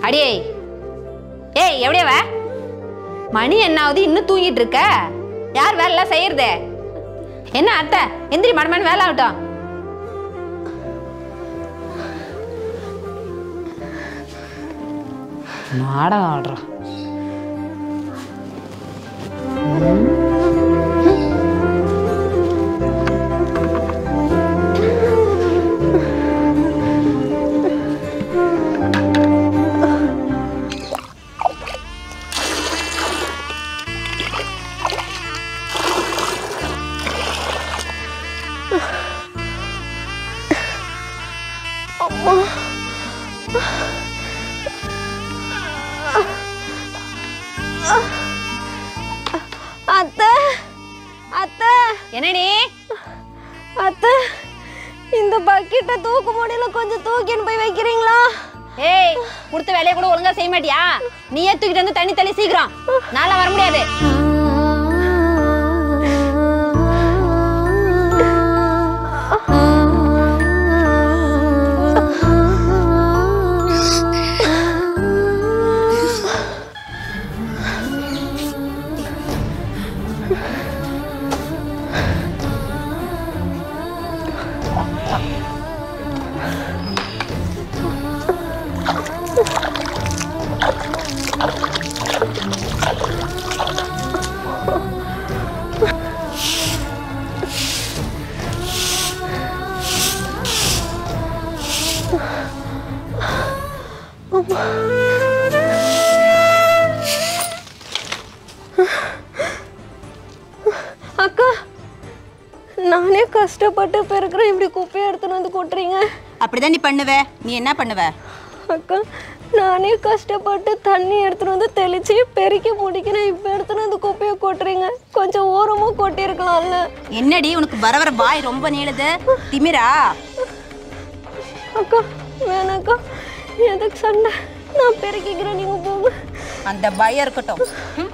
அடியே ஏய் எப்படியாவ மணி என்ன ஆகுது இன்னும் தூங்கிட்டு இருக்க யார் வேலை எல்லாம் செய்யறது என்ன அத்தை எந்திரி மடமன் வேலை ஆகட்டும் நாடகம் ஆடுறோம் அத்தை அத்தை என்னடி அத்தை இந்த பக்கெட்டை தூக்க முடியல கொஞ்சம் தூக்கின்னு போய் வைக்கிறீங்களா ஏய் கொடுத்த வேலையை கூட ஒழுங்கா செய்ய மாட்டியா நீயே தூக்கிட்டு வந்து தண்ணி தள்ளி சீக்கிரம் நாளா வர முடியாது அக்கா நானே கஷ்டப்பட்டு பெருக்கிறேன் இப்படி குப்பையை எடுத்துன்னு வந்து கொட்டுறீங்க அப்படிதான் நீ பண்ணுவ நீ என்ன பண்ணுவ அக்கா நானே கஷ்டப்பட்டு தண்ணி எடுத்துன்னு வந்து தெளிச்சு பெருக்கி முடிக்கிறேன் இப்போ எடுத்துன்னு வந்து குப்பையை கொட்டுறீங்க கொஞ்சம் ஓரமும் கொட்டியிருக்கலாம்ல என்னடி உனக்கு வர வர வாய் ரொம்ப நீளுது திமிரா அக்கா வேணாக்கா எதுக்கு சண்டை நான் பெருக்கிக்கிறேன் நீங்கள் போங்க அந்த பயம் இருக்கட்டும் ம்?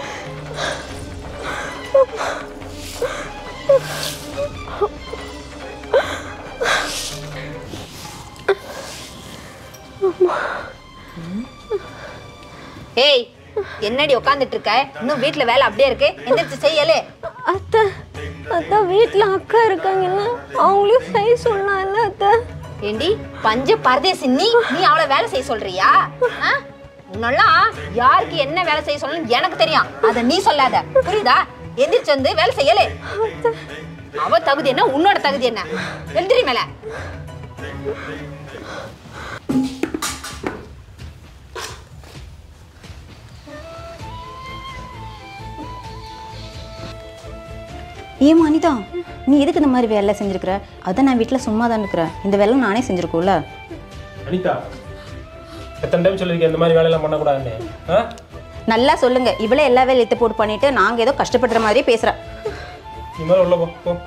ஏய் என்னடி உட்காந்துட்டு இருக்க இன்னும் வீட்ல வேலை அப்படியே இருக்கு எந்திரிச்சு செய்யலே அத்தை அத்தை வீட்டில் அக்கா இருக்காங்கல்ல அவங்களையும் செய்ய சொல்லலாம்ல அத்தை ஏண்டி பஞ்ச பரதேசி நீ நீ அவளை வேலை செய்ய சொல்றியா ஆ? உன்னெல்லாம் யாருக்கு என்ன வேலை செய்ய சொல்லணும்னு எனக்கு தெரியும் அத நீ சொல்லாத புரியுதா எந்திரிச்சு வந்து வேலை செய்யலே அவ தகுதி என்ன உன்னோட தகுதி என்ன எழுந்திரி மேல ஏன் அனிதா நீ எதுக்கு இந்த மாதிரி வேலை செஞ்சிருக்கிற அதான் நான் வீட்டில் சும்மா தான் இருக்கிறேன் இந்த வேலை நானே செஞ்சிருக்கோம்ல அனிதா எத்தனை டைம் சொல்லியிருக்கேன் இந்த மாதிரி வேலையெல்லாம் பண்ணக்கூடாதுன்னு ஆ நல்லா சொல்லுங்க இவளே எல்லா வேலையும் எடுத்து போட்டு பண்ணிட்டு நாங்கள் ஏதோ கஷ்டப்படுற மாதிரியே பேசுகிறேன் நீ மேலே உள்ள போ போ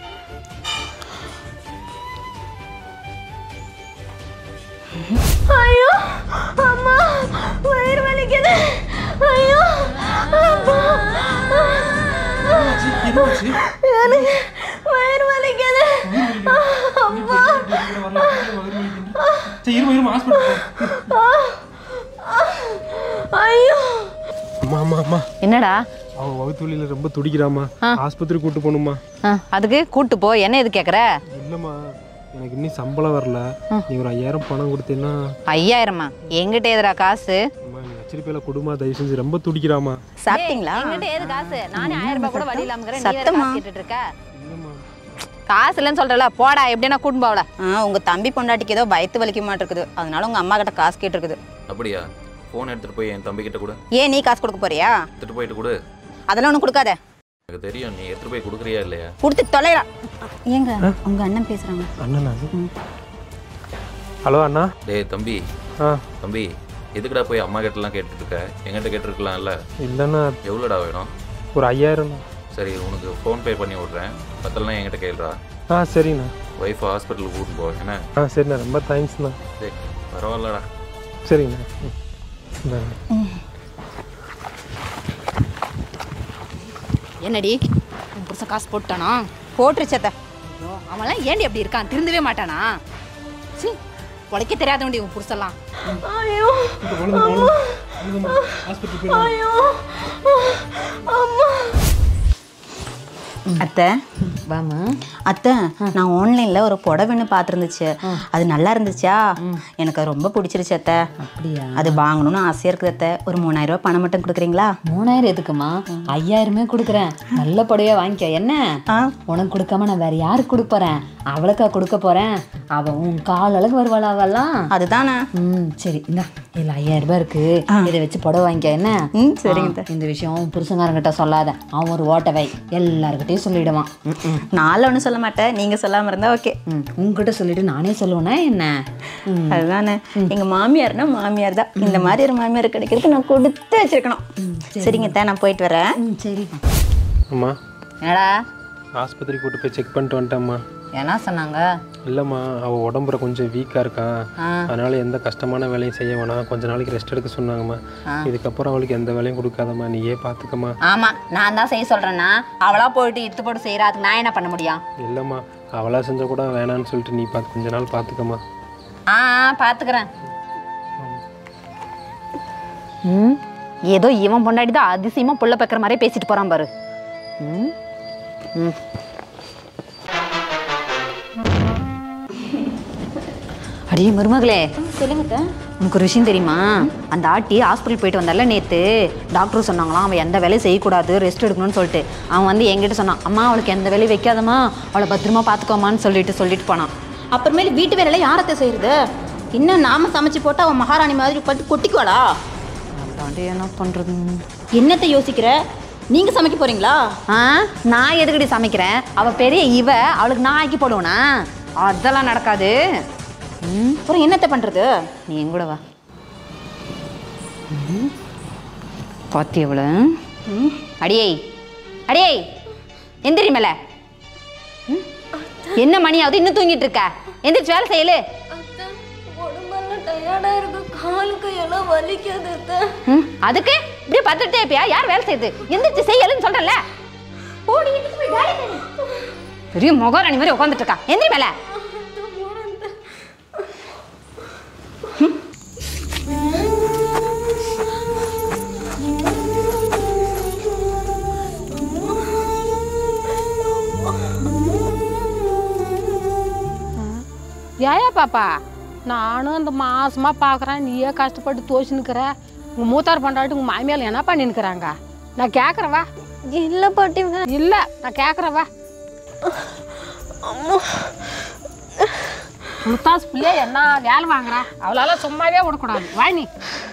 ஐயோ அம்மா வயிறு வலிக்குது ஐயோ அம்மா எனக்கு வயிறு வலிக்குது அம்மா சரி இருமா இருமா ஹாஸ்பிட்டல் ஐயோ அம்மா அம்மா அம்மா என்னடா அவன் வகுத்து வலியில் ரொம்ப துடிக்கிறாம்மா ஆஸ்பத்திரி கூட்டு போகணுமா அதுக்கு கூட்டு போ என்ன எது கேக்குற இல்லைம்மா எனக்கு இன்னும் சம்பளம் வரல நீ ஒரு ஐயாயிரம் பணம் கொடுத்தீங்கன்னா ஐயாயிரமா எங்கிட்ட எதுடா காசு அம்மா நீ வச்சிருப்பேல கொடுமா தயவு செஞ்சு ரொம்ப துடிக்கிறாம்மா சாப்பிட்டீங்களா எங்கிட்ட ஏது காசு நானே ஆயிரம் ரூபாய் கூட வழி இல்லாம இருக்கிறேன். நீ வேற சத்தமா? காசு கேட்டுட்டு இருக்க இல்லைம்மா காசு இல்லைன்னு சொல்றல போடா எப்படின்னா கூட்டு போவல ஆ உங்கள் தம்பி பொண்டாட்டிக்கு ஏதோ வயிற்று வலிக்க மாட்டிருக்குது அதனால உங்கள் அம்மா கிட்ட காசு கேட்டிருக்குது அப்படியா ஃபோன் எடுத்துகிட்டு போய் என் தம்பிக்கிட்ட கொடு ஏன் நீ காசு கொடுக்க போறியா எடுத்துகிட்டு போயிட்டு கொடு அதெல்லாம் ஒன்றும் கொடுக்காத எனக்கு தெரியும் நீ எடுத்துகிட்டு போய் கொடுக்குறியா இல்லையா கொடுத்து தொலைறா ஏங்க உங்கள் அண்ணன் பேசுகிறாங்க அண்ணனா ஹலோ அண்ணா டேய் தம்பி ஆ தம்பி எதுக்குடா போய் அம்மா கிட்டலாம் கேட்டுட்டு இருக்க என்கிட்ட கேட்டிருக்கலாம்ல இல்லைண்ணா எவ்வளோடா வேணும் ஒரு ஐயாயிரம் சரி உனக்கு ஃபோன் பே பண்ணி விட்றேன் பத்தலாம் என்கிட்ட கேளுடா ஆ சரிண்ணா ஒய்ஃப் ஹாஸ்பிட்டலுக்கு கூட்டிட்டு போ என்ன ஆ சரிண்ணா ரொம்ப தேங்க்ஸ்ண்ணா டேய் பரவாயில்லடா சரிங்கண்ணா ம். இந்தாங்க. என்னடி உன் புருஷன் காசு போட்டானா போட்டுருச்சத்த ஐயோ அவன்லாம் ஏண்டி அப்படி இருக்கான் திருந்தவே மாட்டானா சீ உழைக்க தெரியாதவண்டி உன் புருஷெல்லாம் ஐயோ ஐயோ அம்மா அத்தை வாமா அத்தை நான் ஆன்லைனில் ஒரு புடவைன்னு பார்த்துருந்துச்சு அது நல்லா இருந்துச்சா எனக்கு அது ரொம்ப பிடிச்சிருச்சு அத்தை அப்படியா அது வாங்கணும்னு ஆசையாக இருக்குது அத்தை ஒரு மூணாயிரம் ரூபாய் பணம் மட்டும் கொடுக்குறீங்களா மூணாயிரம் எதுக்குமா ஐயாயிரமே கொடுக்குறேன் நல்ல புடவையா வாங்கிக்க என்ன ஆ உனக்கு கொடுக்காம நான் வேற யாருக்கு கொடுக்க போறேன் அவளுக்கா கொடுக்க போறேன் அவ உன் கால் அளவுக்கு வருவாளா அவெல்லாம் அதுதானே ம் சரி இந்தா இதுல ஐயாயிரம் ரூபாய் இருக்கு இதை வச்சு புடவை வாங்கிக்க என்ன ம் சரிங்க ஆ, இந்த விஷயம் உன் புருஷங்காரங்கிட்ட சொல்லாத அவன் ஒரு ஓட்ட வை எல்லார்கிட்டயும் சொல்லிடுவான் ம், ம். நாளில் ஒன்றும் சொல்ல மாட்டேன் நீங்கள் சொல்லாமல் இருந்தால் ஓகே ம் உங்ககிட்ட சொல்லிட்டு நானே சொல்லுவேனா என்ன ம் அதுதானே எங்க மாமியார்னா மாமியார் தான் இந்த மாதிரி ஒரு மாமியார் கிடைக்கிறதுக்கு நான் கொடுத்து வச்சிருக்கணும் சரிங்க அத்தை நான் போயிட்டு வரேன் ம் சரிப்பா அம்மா என்னடா ஆஸ்பத்திரி கூட்டு போய் செக் பண்ணிட்டு வந்துட்டேம்மா என்ன சொன்னாங்க இல்லைம்மா அவள் உடம்புல கொஞ்சம் வீக்காக இருக்கான் அதனால எந்த கஷ்டமான வேலையும் செய்ய வேணாம் கொஞ்ச நாளைக்கு ரெஸ்ட் எடுக்க சொன்னாங்கம்மா இதுக்கப்புறம் அவளுக்கு எந்த வேலையும் கொடுக்காதம்மா நீயே பார்த்துக்கம்மா ஆமா நான் தான் செய்ய சொல்றேன்னா அவளா போயிட்டு இட்டு போட்டு செய்யறா அதுக்கு நான் என்ன பண்ண முடியும் இல்லைம்மா அவளாக செஞ்சால் கூட வேணான்னு சொல்லிட்டு நீ பார்த்து கொஞ்ச நாள் பார்த்துக்கம்மா ஆ ஆ, பாத்துக்கிறேன் ம் ஏதோ இவன் பொண்டாடி தான் அதிசயமா புள்ள பக்கிற மாதிரியே பேசிட்டு போறான் பாரு ம் ம் அடியே மருமகளே சொல்லுங்க உனக்கு ஒரு விஷயம் தெரியுமா அந்த ஆட்டி ஹாஸ்பிட்டல் போயிட்டு வந்தால நேத்து டாக்டர் சொன்னாங்களாம் அவன் எந்த வேலையும் செய்யக்கூடாது ரெஸ்ட் எடுக்கணும்னு சொல்லிட்டு அவன் வந்து என்கிட்ட சொன்னான் அம்மா அவளுக்கு எந்த வேலையும் வைக்காதம்மா அவளை பத்திரமா பார்த்துக்கோமான்னு சொல்லிட்டு சொல்லிட்டு போனான் அப்புறமேல வீட்டு வேலையில யாரத்தை செய்யறது இன்னும் நாம சமைச்சு போட்டு அவன் மகாராணி மாதிரி பட்டு கொட்டிக்குவாளா அதாண்டி என்ன பண்றது என்னத்தை யோசிக்கிற நீங்க சமைக்க போறீங்களா ஆ நான் எதுக்கடி சமைக்கிறேன் அவ பெரிய இவ அவளுக்கு நான் ஆக்கி போடுவேனா அதெல்லாம் நடக்காது ம் அப்புறம் என்னத்தை பண்றது நீ என் கூட வா ம். பாத்தி எவ்வளோ அடியே அடியே எந்திரி மேல ம்? என்ன மணி ஆகுது இன்னும் தூங்கிட்டு இருக்க எந்திரிச்சு வேலை செய்யலு அத்தை உடம்பெல்லாம் டயர்டா இருக்கு காலுக்கு எல்லாம் வலிக்குது அத்தை ம், அதுக்கு இப்படியே பத்துட்டே இருப்பியா யார் வேலை செய்யுது எந்திரிச்சு செய்யலுன்னு சொல்றேன்ல ஓடி எந்திரிச்சு போய் வேலை செய்யு. பெரிய முகராணி மாதிரி உட்காந்துட்டு இருக்கா எந்திரி மேல ஏயா பாப்பா நானும் இந்த மாசமா பார்க்குறேன் நீயே கஷ்டப்பட்டு தோசினுக்கிற உங்கள் மூத்தார் பண்டாட்டி உங்கள் மாமியால் என்ன பண்ணினுக்கிறாங்க நான் கேட்குறவா இல்ல பாட்டிங்க இல்லை நான் கேட்குறவா முத்தாஸ் பிள்ளைய என்ன வேலை வாங்குற அவளால சும்மாவே விடக்கூடாது வாய் நீ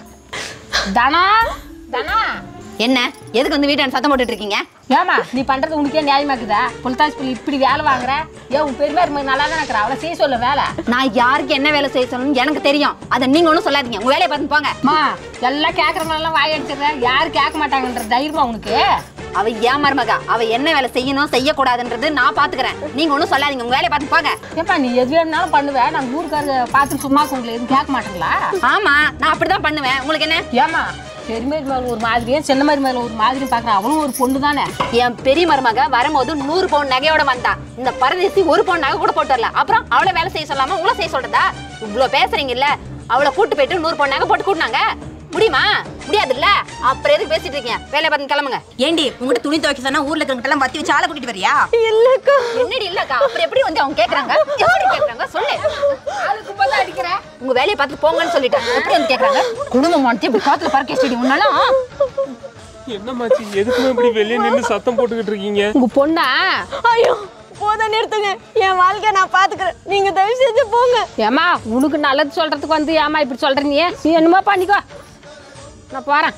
தனா தனா என்ன எதுக்கு வந்து வீட்டான சத்தம் போட்டுட்டு இருக்கீங்க ஏமா நீ பண்றது உனக்கே நியாயமாக்குதா புல்தாஸ் பிள்ளை இப்படி வேலை வாங்குற ஏன் உன் பெருமையா இருக்கும் நல்லா தான் இருக்கிற அவளை செய்ய சொல்ல வேலை நான் யாருக்கு என்ன வேலை செய்ய சொல்லணும்னு எனக்கு தெரியும் அதை நீங்க ஒன்றும் சொல்லாதீங்க உங்க வேலையை பார்த்து போங்க அம்மா எல்லாம் கேட்குறவங்களெல்லாம் வாய் அடிச்சிடுற யாரும் கேட்க மாட்டாங்கன்ற தைரியமா உனக்கு அவ ஏன் மருமகா அவ என்ன வேலை செய்யணும் செய்யக்கூடாதுன்றது நான் பாத்துக்கிறேன் நீங்க ஒன்றும் சொல்லாதீங்க உங்க வேலையை பார்த்து போங்க ஏப்பா நீ எது வேணும்னாலும் பண்ணுவேன் நாங்கள் ஊருக்காரங்க பார்த்து சும்மா உங்களை எதுவும் கேட்க மாட்டீங்களா ஆமா நான் அப்படிதான் பண்ணுவேன் உங்களுக்கு என்ன ஏமா பெருமாரி மேல ஒரு மாதிரியும் சின்ன மாதிரி மேல ஒரு மாதிரியும் பார்க்குறேன் அவளும் ஒரு பொண்ணு தானே என் பெரிய மருமக வரும்போது நூறு பவுன் நகையோட வந்தா இந்த பரதேசி ஒரு பவுன் நகை கூட போட்டு வரல அப்புறம் அவளை வேலை செய்ய சொல்லாம உங்களை செய்ய சொல்றதா இவ்வளவு பேசுறீங்கல்ல அவளை கூட்டு போயிட்டு நூறு பவுன் நகை போட்டு கூட்டினாங்க முடியுமா முடியாதுல்ல அப்புறம் எதுக்கு பேசிட்டு இருக்கீங்க வேலையை பார்த்து கிளம்புங்க ஏண்டி உங்ககிட்ட துணி துவைக்க சொன்னா ஊர்ல இருக்கிறவங்க எல்லாம் வத்தி வச்சு ஆளை கூட்டிட்டு வரியா இல்லக்கா என்னடி இல்லக்கா அப்புறம் எப்படி வந்து அவங்க கேக்குறாங்க எப்படி கேக்குறாங்க சொல்லு அதுக்கு பார்த்தா அடிக்கிற உங்க வேலையை பார்த்து போங்கன்னு சொல்லிட்டேன் எப்படி வந்து கேக்குறாங்க குடும்பம் மாட்டி இப்படி காத்துல பறக்க ஸ்டேடி முன்னாலும் என்னம்மாச்சு எதுக்குமே இப்படி வெளியே நின்று சத்தம் போட்டுக்கிட்டு இருக்கீங்க உங்க பொண்ணா ஐயோ போதும் நிறுத்துங்க என் வாழ்க்கைய நான் பாத்துக்கிறேன் நீங்க தயவு செஞ்சு போங்க ஏமா உனக்கு நல்லது சொல்றதுக்கு வந்து ஏமா இப்படி சொல்ற நீ நீ என்னமோ பண்ணிக்கோ நான் போறேன்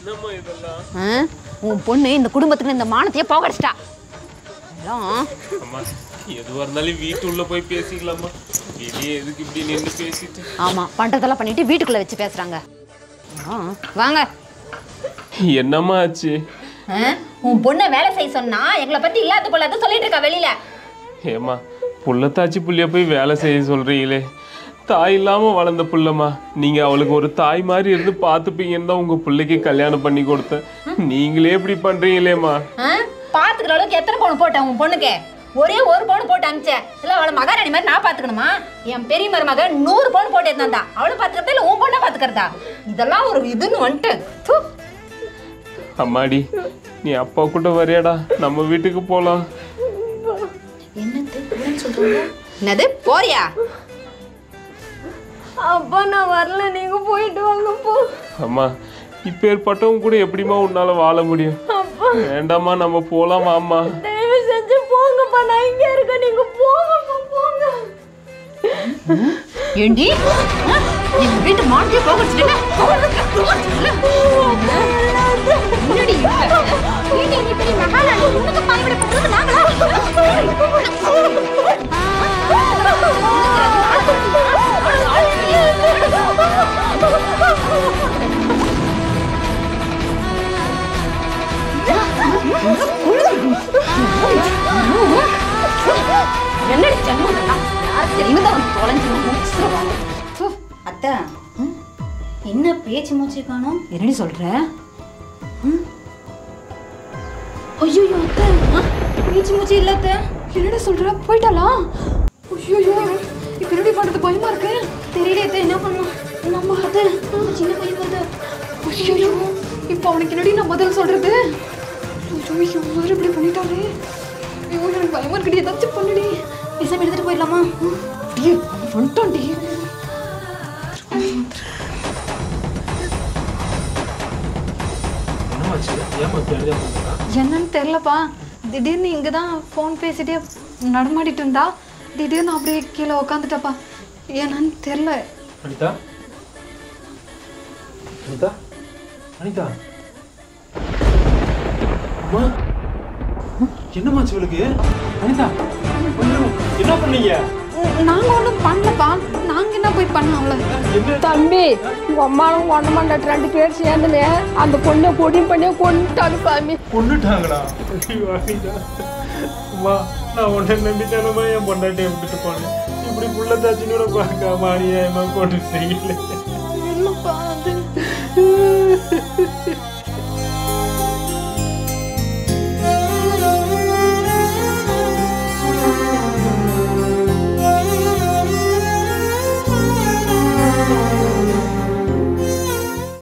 ஆ? உன் பொண்ணு இந்த குடும்பத்துக்கு இந்த மானத்தையே போகடிச்சிட்டா எல்லாம் அம்மா எதுவாக இருந்தாலும் வீட்டு உள்ள போய் பேசிக்கலாமா வெளியே எதுக்கு இப்படி நின்று பேசிட்டு ஆமா பண்றதெல்லாம் பண்ணிட்டு வீட்டுக்குள்ள வச்சு பேசுறாங்க ஆ, வாங்க என்னம்மா ஆச்சு ஆ? உன் பொண்ணை வேலை செய்ய சொன்னா எங்களை பத்தி இல்லாத கொள்ளாத சொல்லிட்டு இருக்கா வெளியில ஏம்மா புள்ளத்தாச்சி புள்ளைய போய் வேலை செய்ய சொல்றீங்களே தாய் இல்லாம வளர்ந்த புள்ளம்மா நீங்க அவளுக்கு ஒரு தாய் மாதிரி இருந்து பார்த்துப்பீங்கன்னு தான் உங்க பிள்ளைக்கு கல்யாணம் பண்ணி கொடுத்தேன் நீங்களே இப்படி பண்றீங்களேம்மா ஆ? பாத்துக்கிற அளவுக்கு எத்தனை பவுன் போட்டேன் உன் பொண்ணுக்கு ஒரே ஒரு பவுன் போட்டு அனுப்பிச்சேன் இல்ல அவளை மகாராணி மாதிரி நான் பாத்துக்கணுமா என் பெரிய மருமக நூறு பவுன் போட்டு இருந்தா அவளும் பாத்துக்கிறதா இல்ல உன் பொண்ணை பாத்துக்கிறதா இதெல்லாம் ஒரு இதுன்னு வந்துட்டு தூ. அம்மாடி நீ அப்பா கூட வரியாடா நம்ம வீட்டுக்கு போலாம் என்னது போறியா அப்பா நான் வரல நீங்க போயிட்டு வாங்க போ அம்மா இப்பேற்பட்டவங்க கூட எப்படிம்மா உன்னால வாழ முடியும் வேண்டாம்மா நம்ம போலாம் வாம்மா தயவு செஞ்சு போங்கப்பா நான் இங்க இருக்கேன் நீங்க போங்கப்பா போங்க ஏண்டி ஆ? எங்க வீட்டு மாட்டிய போக வச்சுட்டு முன்னாடி வீட்டு நீ பெரிய மகாராணி உனக்கு பாய்விட போறது நாங்களா என்னடி ஜன்மம் இதெல்லாம்? யார் தெரியுமா தான் வந்து தொலைஞ்சு முடிச்சிருவாங்க அத்தை என்ன பேச்சு மூச்சு காணோம் என்னடி சொல்ற ஐயோ அத்தை ஆ, பேச்சு மூச்சு இல்ல அத்தை என்னடா சொல்ற போயிட்டாளா ஐயோ இப்ப என்னடி பண்றது பயமா இருக்கு தெரியல அத்தை என்ன பண்ணலாம் நம்ம அத்தை சின்ன பையன் வருது ஐயோ இப்போ அவனுக்கு என்னடி நான் பதில் சொல்றது ஐயோ யாரும் இப்படி பண்ணிட்டாலே ஐயோ எனக்கு பயமா இருக்குடி ஏதாச்சும் பண்ணுடி பேசாம எடுத்துட்டு போயிடலாமா அப்படியே வந்துட்டோண்டி என்னன்னு தெரிலப்பா திடீர்னு இங்கே தான் ஃபோன் பேசிட்டே நடமாடிட்டு இருந்தா திடீர்னு அப்படியே கீழே உக்காந்துட்டாப்பா என்னன்னு தெரில அனிதா அனிதா அனிதா அம்மா என்னமாச்சு இவளுக்கு அனிதா ஐயோ, என்ன பண்ணீங்க நாங்கள் ஒன்றும் பண்ணலப்பா நாங்கள் என்ன போய் பண்ணோம் அவளை என்ன தம்பி உங்க அம்மாவும் ஒன்ன மாட்டாட்டு ரெண்டு பேர் சேர்ந்துனே அந்த பொண்ணை பொடி பண்ணியே கொண்டுட்டாங்க சாமி கொண்டுட்டாங்களா ஐயோ அனிதா அம்மா நான் உன்னை நம்பித்தானமா என் பொண்டாட்டியை விட்டுட்டு போனேன் இப்படி புள்ள தாச்சினோட பார்க்காம அநியாயமா கொண்டு செய்யல இல்லைப்பா அது